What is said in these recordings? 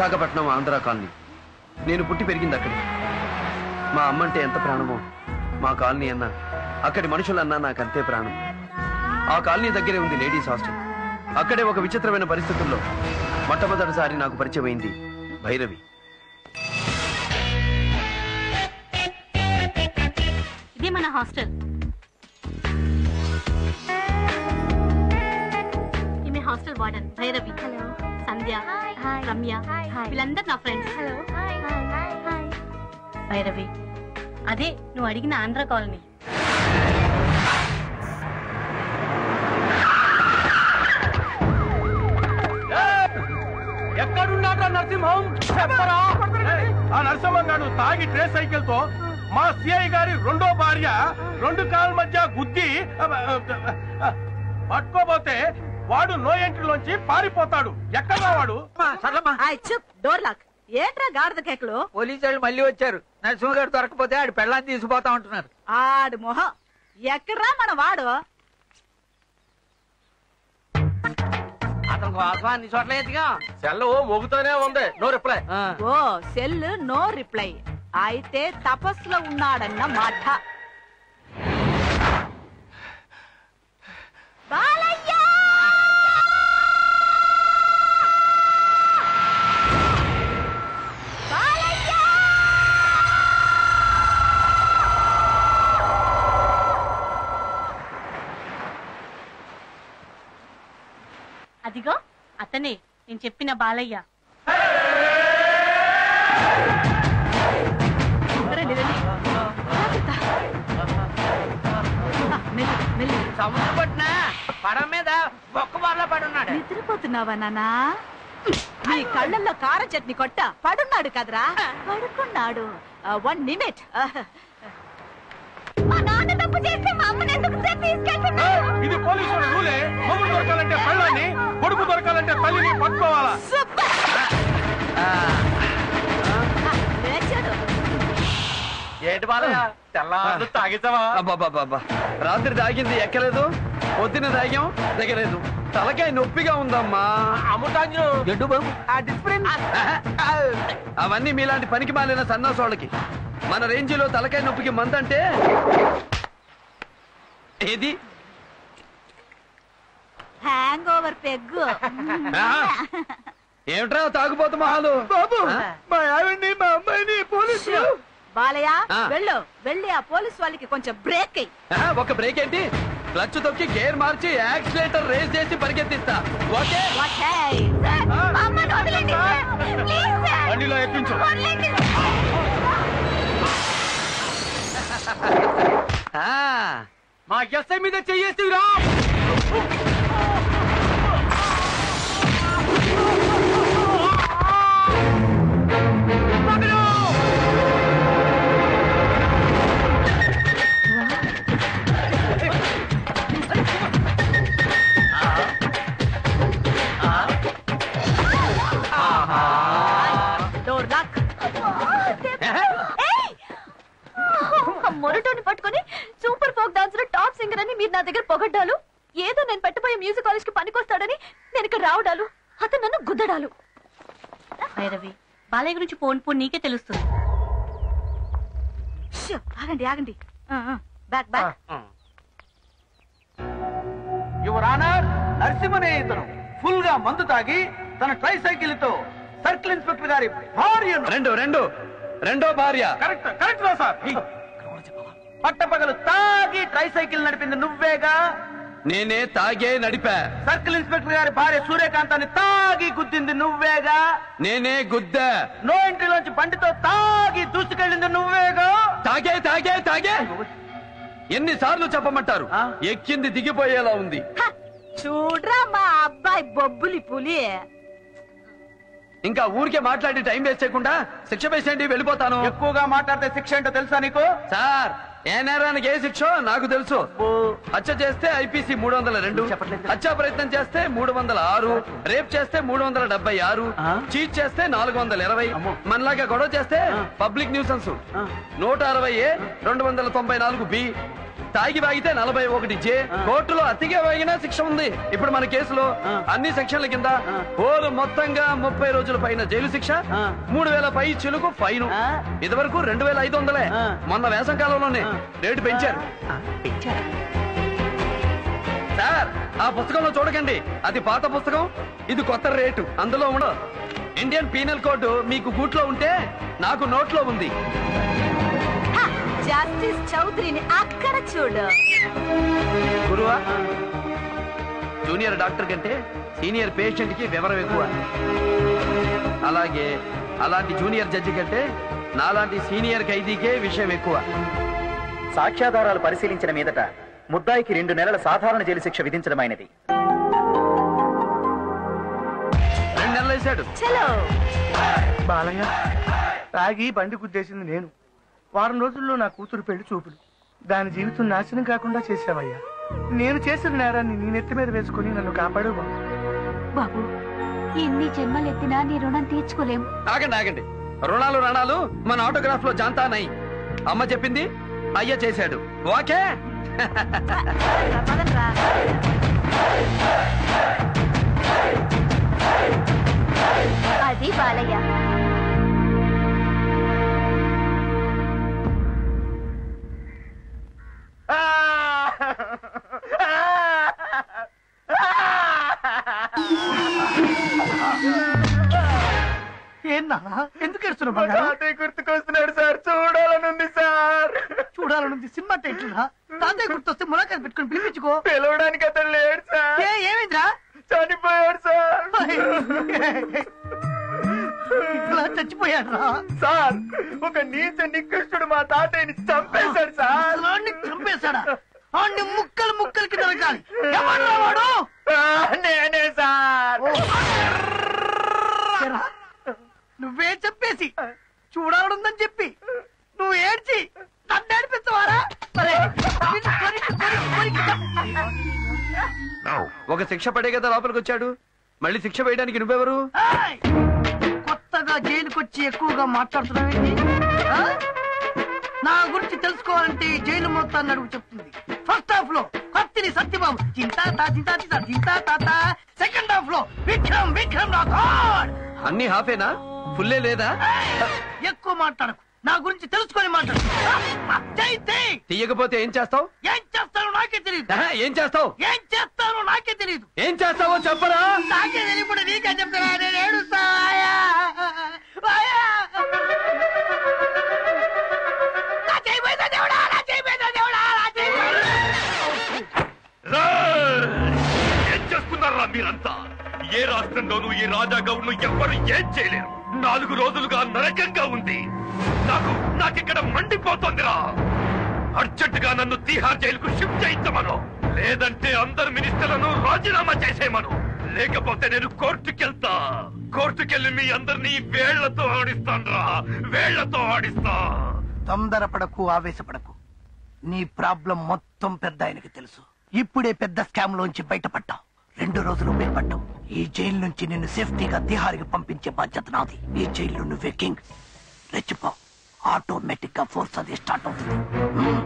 Visakhapatnam Andhra colony నేను పుట్టి పెరిగింది అక్కడే మా అమ్మంటే ఎంత ప్రాణమో మా కాలనీ అన్నా అక్కడి మనుషులన్నా నాకు అంతే ప్రాణం ఆ కాలనీ దగ్గరే ఉంది లేడీస్ హాస్టల్ అక్కడే ఒక విచిత్రమైన పరిస్థితుల్లో మొట్టమొదటిసారి నాకు పరిచయం అయింది భైరవి ఇదే మన హాస్టల్ ఈమె hostel warden Bhairavi hello Sandhya Ramya వీళ్ళందరూ నా ఫ్రెండ్స్ హలో భైరవి అదే నువ్వు అడిగిన ఆంధ్ర కాలనీ ఎక్కడున్నాడు నరసింహం చెప్పరా ఆ నరసింహం గారు తాగి ట్రే సైకిల్ తో మా సిఐ గారి రెండో భార్య రెండు కాళ్ళ మధ్య గుద్ది పట్టుకోపోతే వాడు నో ఎంట్రీలోంచి పారిపోతాడు ఎక్కడ వాడు డోర్ లాక్ ఏంట్రా గాడిద కేకలు పోలీసు వాళ్ళు మళ్ళీ వచ్చారు నరసింహ గారు దొరకపోతే ఆడు పెళ్ళాన్ని తీసుకుపోతా ఉంటున్నారు ఆడు మొహం ఎక్కడ్రా మన వాడు అతను కోసం అన్ని చోట్ల ఎత్తిగా సెల్ మోగుతూనే ఉంది no reply oh cell no reply అయితే తపస్సులో ఉన్నాడన్న మాట బాలయ్య బాలయ్య అదిగో అతనే నేను చెప్పిన బాలయ్య రండి రండి జాగ్రత్త. ఆ, మెల్లి, మెల్లి. సముద్రం పట్టిన పడం మీద బొక్క బార్లో పడి ఉన్నాడు నిద్రపోతున్నావా నానా నీ కళ్ళల్లో కార చట్నీ కొట్ట పడున్నాడు కదరా పడుకున్నాడు వన్ నిమిట్ మా నాన్న తప్పు చేస్తే మా అమ్మని ఎందుకు తీసుకెళ్తున్నాడు ఇది పోలీసుల రూలే మొగుడు దొరకాలంటే పెళ్ళాన్ని కొడుకు దొరకాలంటే తల్లిని పట్టుకోవాలా సూపర్ లేచాడు ఏంటి బాలయ్య తెల్లారు తాగిస్తావా అబ్బాబాబా రాత్రి తాగింది ఎక్కలేదు పొద్దున తాగాం దిగలేదు తలకాయ నొప్పిగా ఉందమ్మా అమ్ముతాంజు గడ్డు బాబు ఆ డిస్ప్లిన్ అవన్నీ మీలాంటి పనికి మాలిన సన్నాసోళ్ళకి మన రేంజిలో తలకాయ నొప్పికి మందంటే ఏది హ్యాంగ్ ఓవర్ పెగ్గు ఆ? ఏమిట్రా తాగుపోతు మహాలు బాబు మా ఆవిడ్ని మా అమ్మాయిని పోలీసు బాలయ్య ఆ. వెళ్ళు వెళ్ళి ఆ పోలీస్ వాళ్ళకి కొంచెం బ్రేక్ అయ్యి ఒక బ్రేక్ ఏంటి క్లచ్ తొక్కి గేర్ మార్చి యాక్సిలేటర్ రేస్ చేసి పరిగెత్తిస్తా ఓకే బండిలో ఎక్కించు ఆ, మా ఎస్ఐ మీద చెయ్యేసిరా డోర్ లాక్ మొరటోని పట్టుకొని super folk dancer top singer అని మీరు నా దగ్గర పొగడ్డాలు ఏదో నేను పెట్టబోయే మ్యూజిక్ కాలేజ్ కి పనికొస్తాడని నేను ఇక్కడ రావడాలు అతను నన్ను గుద్దడాలు భైరవి బాలయ్య గురించి పోన్ పోన్ నీకే తెలుస్తుంది షూ, ఆగండి ఆగండి బ్యాక్ బ్యాక్ యువర్ ఆనర్ నరసింహనే ఇతను ఫుల్ గా మందు తాగి తన ట్రై సైకిల్ తో సర్కిల్ ఇన్స్పెక్టర్ గారి భార్యను రెండు రెండు రెండో భార్య కరెక్ట్ కరెక్ట్ రా సార్ పట్టపగలు తాగి ట్రై సైకిల్ నడిపింది నువ్వేగా నేనే తాగే నడిపా సర్కిల్ ఇన్స్పెక్టర్ గారి భార్య సూర్యకాంతాన్ని తాగి గుద్దింది నువ్వేగా నేనే గుద్దా నో ఎంట్రీలోంచి బండితో తాగి దూసుకెళ్ళింది నువ్వేగా తాగే తాగే తాగే ఎన్నిసార్లు చెప్పమంటారు ఆ? ఎక్కింది దిగిపోయేలా ఉంది చూడ్రా మా అబ్బాయి బొబ్బులి పులి ఇంకా ఊరికే మాట్లాడి టైం వేస్ట్ చేయకుండా శిక్ష వేసేయండి వెళ్ళిపోతాను ఎక్కువగా మాట్లాడితే శిక్ష ఏంటో తెలుసా నీకు సార్ ఏ నేరానికి ఏ శిక్ష నాకు తెలుసు హత్య చేస్తే ఐపీసీ మూడు వందల రెండు హత్యా ప్రయత్నం చేస్తే మూడు వందల ఆరు రేప్ చేస్తే మూడు వందల డెబ్బై ఆరు చీట్ చేస్తే నాలుగు వందల ఇరవై మనలాగా గొడవ చేస్తే పబ్లిక్ న్యూసెన్స్ నూట అరవై ఏ రెండు వందల తొంభై నాలుగు బి తాగి వాగితే నలభై ఒకటి జే కోర్టులో అతిగా వాగినా శిక్ష ఉంది ఇప్పుడు మన కేసులో ఆ. అన్ని సెక్షన్ల కింద ఆ. ఓలు మొత్తంగా ముప్పై రోజుల పైన జైలు శిక్ష ఆ. మూడు వేల పై చిలుకు ఫైన్ ఆ. ఇదివరకు రెండు వేల ఐదు వందలే ఆ. మొన్న వేసం కాలంలోనే ఆ. రేటు పెంచారు సార్ ఆ పుస్తకంలో చూడకండి అది పాత పుస్తకం ఇది కొత్త రేటు అందులో ఉండదు ఇండియన్ పీనల్ కోడ్ మీకు గూట్లో ఉంటే నాకు నోట్లో ఉంది జస్టిస్ చౌదరిని అక్కడ చూడు గురువా జూనియర్ డాక్టర్ కంటే సీనియర్ పేషెంట్ కి వివరం ఎక్కువ అలాగే అలాంటి జూనియర్ జడ్జి కంటే నాలాంటి సీనియర్ ఖైదీకే విషయం ఎక్కువ సాక్ష్యాధారాలు పరిశీలించిన మీదట ముద్దాయికి రెండు నెలల సాధారణ జైలు శిక్ష విధించడమైనది రెండు నెలలు వేశాడు చలో బాలయ్య తాగి బండి గుద్దేసింది నేను వారం రోజుల్లో నా కూతురు పెళ్లి చూపులు దాని జీవితం నాశనం కాకుండా చేశావయ్యా నేను చేసిన నేరాన్ని నీ నెత్తి మీద వేసుకుని నన్ను కాపాడు బాబు. బాబు ఎన్ని జన్మలెత్తినా నీ రుణం తీర్చుకోలేం ఆగండి ఆగండి రుణాలు రణాలు మన ఆటోగ్రాఫ్ లో జాంతా నై అమ్మ చెప్పింది అయ్య చేశాడు ఓకే పదండ్రా. అది బాలయ్య ఏన్నా ఎందుకు ఏడుస్తున్నావు తాతయ్య గుర్తుకొస్తున్నాడు సార్ చూడాలనుంది సార్ చూడాలనుంది సినిమా టైటిల్ రా తాతయ్య గుర్తొస్తే ములాఖాత్ పెట్టుకుని పిలిపించుకో పిలవడానికి అతను లేడు సార్ ఏమైందిరా చనిపోయాడు సార్ ఇట్లా చచ్చిపోయాడు రా సార్ ఒక నీచ నికృష్టుడు మా తాతయ్యని చంపేశాడు సార్ చంపేశాడా అన్ని ముక్కలు ముక్కలకి నరకాలి ఎవడ్రా వాడు నేనే సార్ నువ్వే చెప్పేసి చూడాలనుందని చెప్పి నువ్వు ఏడ్చి నన్ను ఏడిపించవారా సరే, నిన్ను కొరికి, కొరికి, కొరికి. ఒక శిక్ష పడే కదా లోపలికి వచ్చాడు మళ్ళీ శిక్ష వేయడానికి నువ్వెవరు ఏయ్! కొత్తగా జైలుకొచ్చి ఎక్కువగా మాట్లాడుతున్నావేంటి ఆ? నా గురించి తెలుసుకోవాలంటే ఈ జైలు మొత్తాన్ని అడుగు చెప్తుంది ఫస్ట్ హాఫ్ లో కత్తిని సత్యబాబు చింతా తా చింతా చింతా చింతా తాత సెకండ్ హాఫ్ లో విక్రమ్ విక్రమ్ రాథోడ్ అన్ని హాఫేనా ఫుల్లే లేదా ఎక్కువ మాట్లాడకు నా గురించి తెలుసుకొని మాట్లాడు జై జై తీయకపోతే ఏం చేస్తావు ఏం చేస్తానో నాకే తెలియదు ఏం చేస్తావు ఏం చేస్తానో నాకే తెలియదు ఏం చేస్తావో చెప్పరా నాకే తెలియకుండా నీకే చెప్తారా నేను ఏడుస్తా ఆయా! ఆయా! నా చేయి మీద దేవుడా, నా చేయి మీద దేవుడా, నా చేయి మీద- ఏం చేస్తున్నారా మీరంతా ఏ రాష్ట్రంలోనూ ఈ రాజా గౌడ్ను ఎవ్వరు ఏం చేయలేరు నాలుగు రోజులుగా నరకంగా ఉంది నాకు నాకిక్కడ మండిపోతోందిరా అర్జెంటుగా నన్ను తీహార్ జైలుకు షిఫ్ట్ చేయించమను లేదంటే అందరు మినిస్టర్లను రాజీనామా చేసేయమను లేకపోతే నేను కోర్టుకెళ్తా కోర్టుకెళ్ళి మీ అందరినీ వేళ్లతో ఆడిస్తాన్రా వేళ్లతో ఆడిస్తా తొందరపడకు ఆవేశపడకు నీ ప్రాబ్లం మొత్తం పెద్ద ఆయనకి తెలుసు ఇప్పుడే పెద్ద స్కామ్ లోంచి బయటపడ్డావు రెండు రోజులు మేపడ్డావు ఈ జైలు నుంచి నిన్ను సేఫ్టీగా తిహారికి పంపించే బాధ్యత నాది ఈ జైల్లో నువ్వే కింగ్ రెచ్చిపో ఆటోమేటిక్ గా ఫోర్స్ అది స్టార్ట్ అవుతుంది హ్మ్.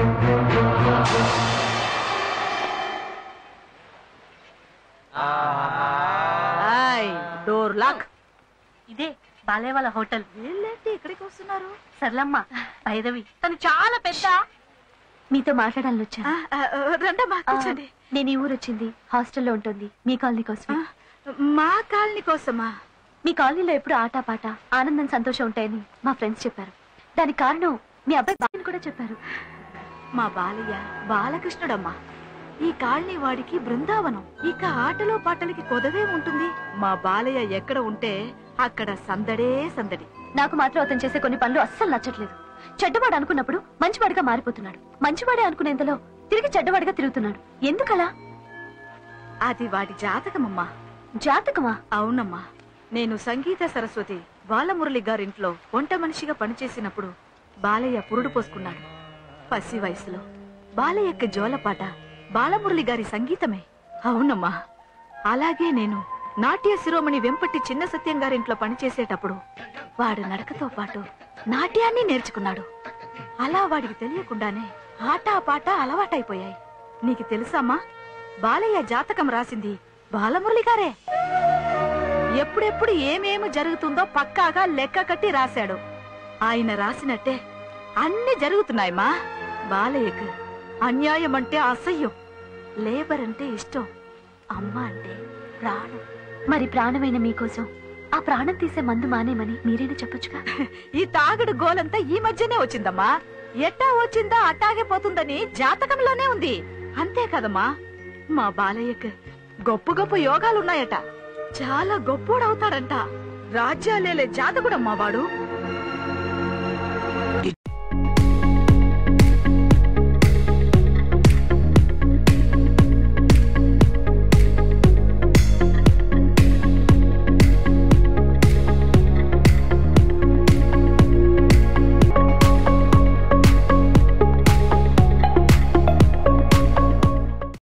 డోర్ లాక్ ఇదే బాలయ్య వాళ్ళ హోటల్ వీళ్ళేంటి ఇక్కడికి వస్తున్నారు సర్లమ్మ భైరవి తను చాలా పెద్ద మీతో మాట్లాడాలని వచ్చా ఆ, ఆ, రండమ్మా కూర్చోండి నేను ఈ ఊరు వచ్చింది హాస్టల్లో ఉంటుంది మీ కాలనీ కోసం మా కాలనీ కోసమా మీ కాలనీలో ఎప్పుడు ఆట పాట ఆనందం సంతోషం ఉంటాయని మా ఫ్రెండ్స్ చెప్పారు దానికి కారణం మీ అబ్బాయి బాగా కూడా చెప్పారు మా బాలయ్య బాలకృష్ణుడమ్మా ఈ కాలనీ వాడికి బృందావనం ఇక ఆటలో పాటలకి కొదవే ఉంటుంది మా బాలయ్య ఎక్కడ ఉంటే అక్కడ సందడే సందడి నాకు మాత్రం అతను చేసే కొన్ని పనులు అస్సలు నచ్చట్లేదు చెడ్డవాడు అనుకున్నప్పుడు మంచివాడిగా మారిపోతున్నాడు మంచివాడే అనుకునేంతలో తిరిగి చెడ్డవాడిగా తిరుగుతున్నాడు ఎందుకలా అది వాడి జాతకమమ్మా జాతకమా అవునమ్మా నేను సంగీత సరస్వతి బాలమురళి గారింట్లో వంట మనిషిగా పనిచేసినప్పుడు బాలయ్య పురుడు పోసుకున్నాడు పసి వయసులో బాలయ్యక్క జోలపాట బాలమురళి గారి సంగీతమే అవునమ్మా అలాగే నేను నాట్య శిరోమణి వెంపటి చిన్న సత్యం గారింట్లో పనిచేసేటప్పుడు వాడు నడకతో పాటు నాట్యాన్ని నేర్చుకున్నాడు అలా వాడికి తెలియకుండానే ఆటా పాట అలవాటైపోయాయి నీకు తెలుసమ్మా బాలయ్య జాతకం రాసింది బాలమురళి గారే ఎప్పుడెప్పుడు ఏమేమి జరుగుతుందో పక్కాగా లెక్క కట్టి రాశాడు ఆయన రాసినట్టే అన్ని జరుగుతున్నాయమ్మా బాలయ్యకు అన్యాయం అంటే అసహ్యం లేబర్ అంటే ఇష్టం అమ్మ అంటే ప్రాణం మరి ప్రాణమైన మీకోసం ఆ ప్రాణం తీసే మందు మానేమని మీరేనా చెప్పొచ్చుగా ఈ తాగుడు గోలంతా ఈ మధ్యనే వచ్చిందమ్మా ఎట్టా వచ్చిందా అట్టాగే పోతుందని జాతకంలోనే ఉంది అంతే కదమ్మా మా బాలయ్యకు గొప్ప గొప్ప యోగాలున్నాయట చాలా గొప్పోడవుతాడంట రాజ్యాలేలే జాతకుడమ్మా వాడు